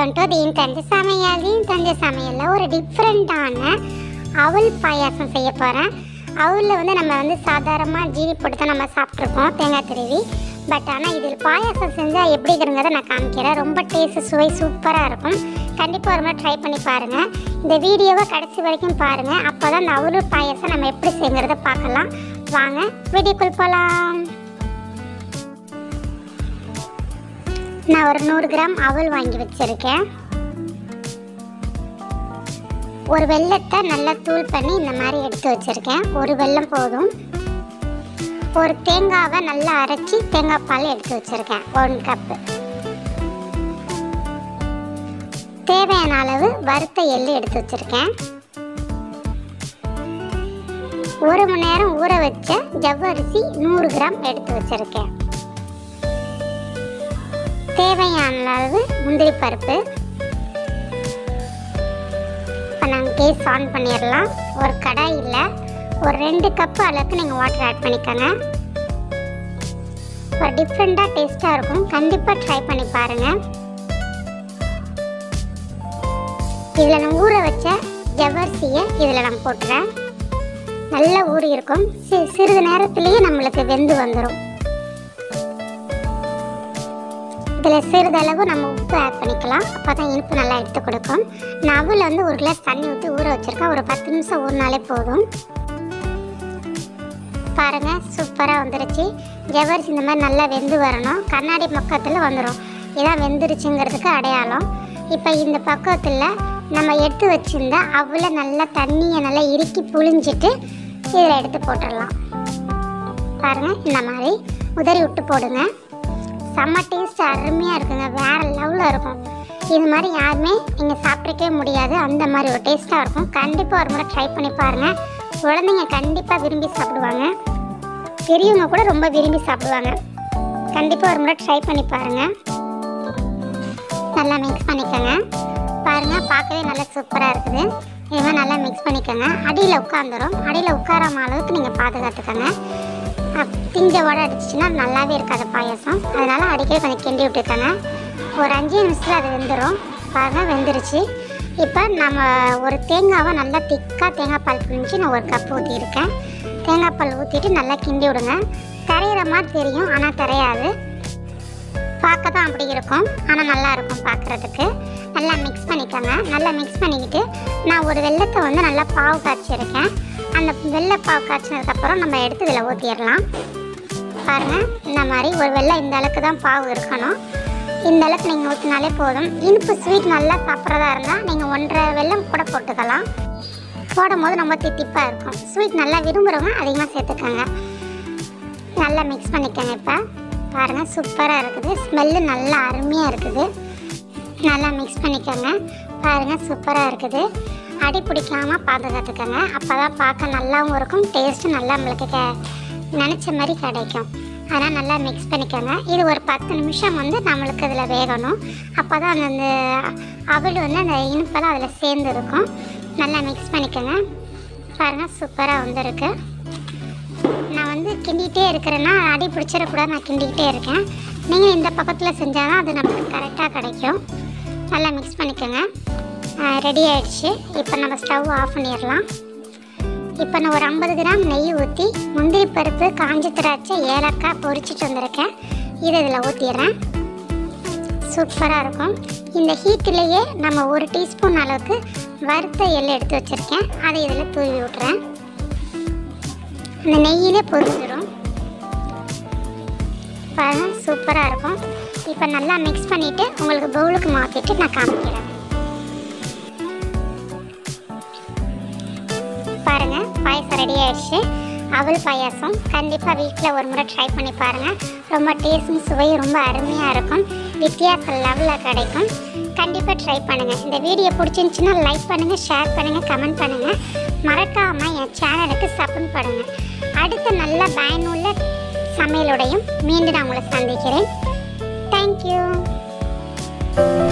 welcome to தீன் தஞ்சை சமையல் தீன் தஞ்சை சமையலில் ஒரு டிஃப்ரெண்ட்டான அவல் பாயாசம் செய்ய போகிறேன் அவலில் வந்து நம்ம வந்து சாதாரணமாக ஜீனி போட்டு தான் நம்ம சாப்பிட்ருக்கோம் தேங்காய் திருவி பட் ஆனால் இதில் பாயாசம் செஞ்சால் எப்படி இருக்கிறத நான் காமிக்கிறேன் ரொம்ப டேஸ்ட் சுவை சூப்பராக இருக்கும் கண்டிப்பாக ஒரு முறை ட்ரை பண்ணி பாருங்கள் இந்த வீடியோவை கடைசி வரைக்கும் பாருங்கள் அப்போ தான் இந்த அவலூர் பாயாசம் நம்ம எப்படி செய்கிறத பார்க்கலாம் வாங்க வீடியோக்குள் போகலாம் நான் ஒரு நூறு கிராம் அவல் வாங்கி வச்சிருக்கேன் ஒரு வெள்ளத்தை நல்லா தூள் பண்ணி இந்த மாதிரி எடுத்து வச்சிருக்கேன் ஒரு வெல்லம் போதும் ஒரு தேங்காவை நல்லா அரைச்சி தேங்காய் பால் எடுத்து வச்சிருக்கேன் ஒன் கப்பு தேவையான அளவு வறுத்த எள்ளு எடுத்து வச்சிருக்கேன் ஒரு மணி நேரம் ஊற வச்ச ஜவ்வரிசி நூறு கிராம் எடுத்து வச்சிருக்கேன் தேவையான அளவு முந்திரி பருப்பு இப்போ நாங்கள் கேஸ் ஆன் பண்ணிடலாம் ஒரு கடாயில் ஒரு ரெண்டு கப்பு அளவுக்கு நீங்கள் வாட்டர் ஆட் பண்ணிக்கோங்க ஒரு டிஃப்ரெண்ட்டாக டேஸ்ட்டாக இருக்கும் கண்டிப்பாக ட்ரை பண்ணி பாருங்கள் இதில் நான் ஊற வச்ச ஜவ்வரிசியை இதில் நான் போட்டுறேன் நல்லா ஊறி இருக்கும் சி சிறிது நேரத்துலேயே நம்மளுக்கு வெந்து வந்துடும் இதில் சிறிதளவு நம்ம உப்பு ஆட் பண்ணிக்கலாம் அப்போ தான் இனிப்பு நல்லா எடுத்து கொடுக்கும் நான் அவல் வந்து ஒரு கிளாஸ் தண்ணி ஊற்றி ஊற வச்சுருக்கேன் ஒரு பத்து நிமிஷம் ஊறினாலே போதும் பாருங்கள் சூப்பராக வந்துருச்சு ஜவ்வரிசி இந்த மாதிரி நல்லா வெந்து வரணும் கண்ணாடி பக்கத்தில் வந்துடும் இதான் வெந்துருச்சுங்கிறதுக்கு அடையாளம் இப்போ இந்த பக்கத்தில் நம்ம எடுத்து வச்சிருந்த அவளை நல்லா தண்ணியை நல்லா இறுக்கி புழிஞ்சிட்டு இதில் எடுத்து போட்டுடலாம் பாருங்கள் இந்த மாதிரி உதறி விட்டு போடுங்க செம்ம டேஸ்ட் அருமையாக இருக்குங்க வேறு லெவலில் இருக்கும் இது மாதிரி யாருமே நீங்கள் சாப்பிட்ருக்கவே முடியாது அந்த மாதிரி ஒரு டேஸ்ட்டாக இருக்கும் கண்டிப்பாக ஒரு முறை ட்ரை பண்ணி பாருங்கள் குழந்தைங்க கண்டிப்பாக விரும்பி சாப்பிடுவாங்க பெரியவங்க கூட ரொம்ப விரும்பி சாப்பிடுவாங்க கண்டிப்பாக ஒரு முறை ட்ரை பண்ணி பாருங்கள் நல்லா மிக்ஸ் பண்ணிக்கோங்க பாருங்கள் பார்க்கவே நல்லா சூப்பராக இருக்குது இது மாதிரி நல்லா மிக்ஸ் பண்ணிக்கோங்க அடியில் உட்காந்துரும் அடியில் உட்காராம அளவுக்கு நீங்கள் பாதுகாத்துக்கோங்க அப்~ திஞ்ச வடை அடிச்சிச்சின்னா நல்லாவே இருக்காது பாயாசம் அதனால் அடிக்கடி கொஞ்சம் கிண்டி விட்டுக்கோங்க ஒரு அஞ்சு நிமிஷத்தில் அது வெந்துடும் பாருங்கள் வெந்துருச்சு இப்போ நம்ம ஒரு தேங்காவை நல்லா திக்காக தேங்காய் பால் புழிஞ்சு நான் ஒரு கப் ஊற்றிருக்கேன் தேங்காய் பால் ஊற்றிட்டு நல்லா கிண்டி விடுங்க கரையிற மாதிரி தெரியும் ஆனால் கரையாது பார்க்க தான் அப்படி இருக்கும் ஆனால் நல்லா இருக்கும் பார்க்குறதுக்கு நல்லா மிக்ஸ் பண்ணிக்கோங்க நல்லா மிக்ஸ் பண்ணிக்கிட்டு நான் ஒரு வெள்ளத்தை வந்து நல்லா பாவு காய்ச்சிருக்கேன் அந்த வெள்ளை பாவு காய்ச்சினதுக்கப்புறம் நம்ம எடுத்து இதில் ஊற்றிடலாம் பாருங்கள் இந்த மாதிரி ஒரு வெள்ளை இந்த அளவுக்கு தான் பாவு இருக்கணும் இந்த அளவுக்கு நீங்கள் ஊற்றினாலே போதும் இனிப்பு ஸ்வீட் நல்லா சாப்பிட்றதா இருந்தால் நீங்கள் ஒன்றரை வெல்லம் கூட போட்டுக்கலாம் போடும் போது ரொம்ப தித்திப்பாக இருக்கும் ஸ்வீட் நல்லா விரும்புகிறவங்க அதிகமாக சேர்த்துக்கோங்க நல்லா மிக்ஸ் பண்ணிக்கோங்க இப்போ பாருங்கள் சூப்பராக இருக்குது ஸ்மெல்லு நல்லா அருமையாக இருக்குது நல்லா மிக்ஸ் பண்ணிக்கோங்க பாருங்கள் சூப்பராக இருக்குது அடி பிடிக்காமல் பாதுகாத்துக்கோங்க அப்போ தான் பார்க்க நல்லாவும் இருக்கும் டேஸ்ட்டும் நல்லா நம்மளுக்கு க நினச்ச மாதிரி கிடைக்கும் அதனால் நல்லா மிக்ஸ் பண்ணிக்கோங்க இது ஒரு பத்து நிமிஷம் வந்து நம்மளுக்கு இதில் வேகணும் அப்போ தான் அந்த அந்த அவல் வந்து அந்த இனிப்பெல்லாம் அதில் சேர்ந்து இருக்கும் நல்லா மிக்ஸ் பண்ணிக்கோங்க பாருங்கள் சூப்பராக வந்திருக்கு நான் வந்து கிண்டிகிட்டே இருக்கிறேன்னா அடி பிடிச்சிடக்கூடாது நான் கிண்டிக்கிட்டே இருக்கேன் நீங்கள் இந்த பக்கத்தில் செஞ்சால் தான் அது நமக்கு கரெக்டாக கிடைக்கும் நல்லா மிக்ஸ் பண்ணிக்கோங்க ரெடி ஆயிடுச்சு இப்போ நம்ம ஸ்டவ் ஆஃப் பண்ணிடலாம் இப்போ நான் ஒரு ஐம்பது கிராம் நெய் ஊற்றி முந்திரி பருப்பு காஞ்ச திராட்சை ஏலக்காய் பொரிச்சிட்டு வந்திருக்கேன் இதை இதில் ஊற்றிடுறேன் சூப்பராக இருக்கும் இந்த ஹீட்டிலேயே நம்ம ஒரு டீஸ்பூன் அளவுக்கு வறுத்த எள்ளு எடுத்து வச்சுருக்கேன் அதை இதில் தூவி விட்றேன் அந்த நெய்யிலே பொரிச்சிடும் பாருங்க சூப்பராக இருக்கும் இப்போ நல்லா மிக்ஸ் பண்ணிவிட்டு உங்களுக்கு பவுலுக்கு மாற்றிட்டு நான் காமிக்கிறேன் பாருங்க பாயசம் ரெடி ஆயிடுச்சு அவல் பாயாசம் கண்டிப்பாக வீட்டில் ஒரு முறை ட்ரை பண்ணி பாருங்கள் ரொம்ப டேஸ்டும் சுவையும் ரொம்ப அருமையாக இருக்கும் வித்தியாச லெவலில் கிடைக்கும் கண்டிப்பாக ட்ரை பண்ணுங்கள் இந்த வீடியோ பிடிச்சிருந்துச்சுன்னா லைக் பண்ணுங்கள் ஷேர் பண்ணுங்கள் கமெண்ட் பண்ணுங்கள் மறக்காமல் என் சேனலுக்கு சப்போர்ட் பண்ணுங்கள் அடுத்த நல்ல பயனுள்ள சமையலுடையும் மீண்டும் நான் உங்களை சந்திக்கிறேன் தேங்க்யூ